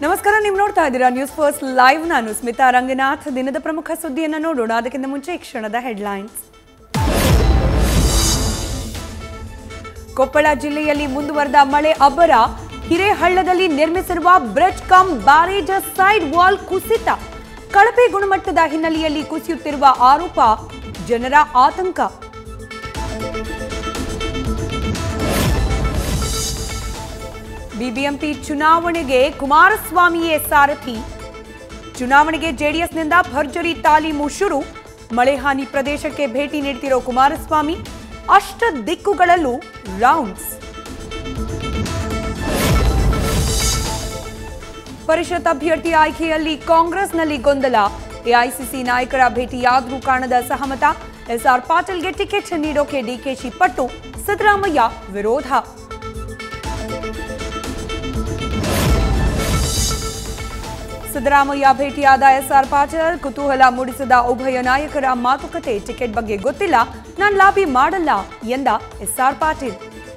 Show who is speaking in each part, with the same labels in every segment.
Speaker 1: ನಮಸ್ಕಾರ ನೀವು ನೋಡ್ತಾ ಇದ್ದೀರಾ ನ್ಯೂಸ್ ಫಸ್ಟ್ ಲೈವ್ ನಾನು ಸ್ಮಿತಾ ರಂಗನಾಥ್ ದಿನದ ಪ್ರಮುಖ ಸುದ್ದಿಯನ್ನು ನೋಡೋಣ ಅದಕ್ಕಿಂತ ಮುಂಚೆ ಈ ಕ್ಷಣದ ಹೆಡ್ಲೈನ್ಸ್ ಕೊಪ್ಪಳ ಜಿಲ್ಲೆಯಲ್ಲಿ ಮುಂದುವರೆದ ಮಳೆ ಅಬ್ಬರ ಹಿರೇಹಳ್ಳದಲ್ಲಿ ನಿರ್ಮಿಸಿರುವ bridge cum barrage side wall ಕುಸಿತ ಕಳಪೆ ಗುಣಮಟ್ಟದ ಹಿನ್ನೆಲೆಯಲ್ಲಿ ಕುಸಿಯುತ್ತಿರುವ ಆರೋಪ ಜನರ ಆತಂಕ ಬಿಬಿಎಂಪಿ ಚುನಾವಣೆಗೆ ಕುಮಾರಸ್ವಾಮಿಯೇ ಸಾರಥಿ ಚುನಾವಣೆಗೆ ಜೆಡಿಎಸ್ನಿಂದ ಭರ್ಜರಿ ತಾಲೀಮು ಶುರು ಮಳೆ ಹಾನಿ ಪ್ರದೇಶಕ್ಕೆ ಭೇಟಿ ನೀಡ್ತಿರೋ ಕುಮಾರಸ್ವಾಮಿ ಅಷ್ಟ ದಿಕ್ಕುಗಳಲ್ಲೂ ರೌಂಡ್ಸ್ ಪರಿಷತ್ ಅಭ್ಯರ್ಥಿ ಆಯ್ಕೆಯಲ್ಲಿ ಕಾಂಗ್ರೆಸ್ನಲ್ಲಿ ಗೊಂದಲ ಎಐಸಿಸಿ ನಾಯಕರ ಭೇಟಿಯಾದ್ರೂ ಕಾಣದ ಸಹಮತ ಎಸ್ಆರ್ ಪಾಟೀಲ್ಗೆ ಟಿಕೆಟ್ ನೀಡೋಕೆ ಡಿಕೆಶಿ ಪಟ್ಟು ಸಿದ್ದರಾಮಯ್ಯ ವಿರೋಧ ಸಿದ್ದರಾಮಯ್ಯ ಭೇಟಿಯಾದ ಎಸ್ಆರ್ ಪಾಟೀಲ್ ಕುತೂಹಲ ಮೂಡಿಸಿದ ಉಭಯ ನಾಯಕರ ಮಾತುಕತೆ ಟಿಕೆಟ್ ಬಗ್ಗೆ ಗೊತ್ತಿಲ್ಲ ನಾನು ಲಾಬಿ ಮಾಡಲ್ಲ ಎಂದ ಎಸ್ಆರ್ ಪಾಟೀಲ್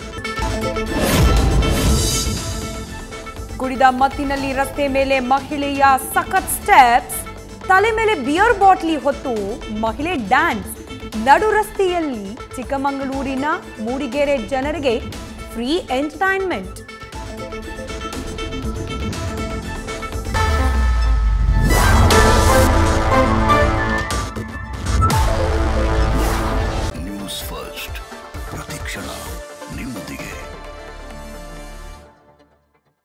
Speaker 1: ಕುಡಿದ ಮತ್ತಿನಲ್ಲಿ ರಸ್ತೆ ಮೇಲೆ ಮಹಿಳೆಯ ಸಖತ್ ಸ್ಟೆಪ್ಸ್ ತಲೆ ಮೇಲೆ ಬಿಯರ್ ಬಾಟ್ಲಿ ಹೊತ್ತು ಮಹಿಳೆ ಡ್ಯಾನ್ಸ್ ನಡು ರಸ್ತೆಯಲ್ಲಿ ಚಿಕ್ಕಮಗಳೂರಿನ ಮೂಡಿಗೆರೆ ಜನರಿಗೆ ಫ್ರೀ ಎಂಟರ್ಟೈನ್ಮೆಂಟ್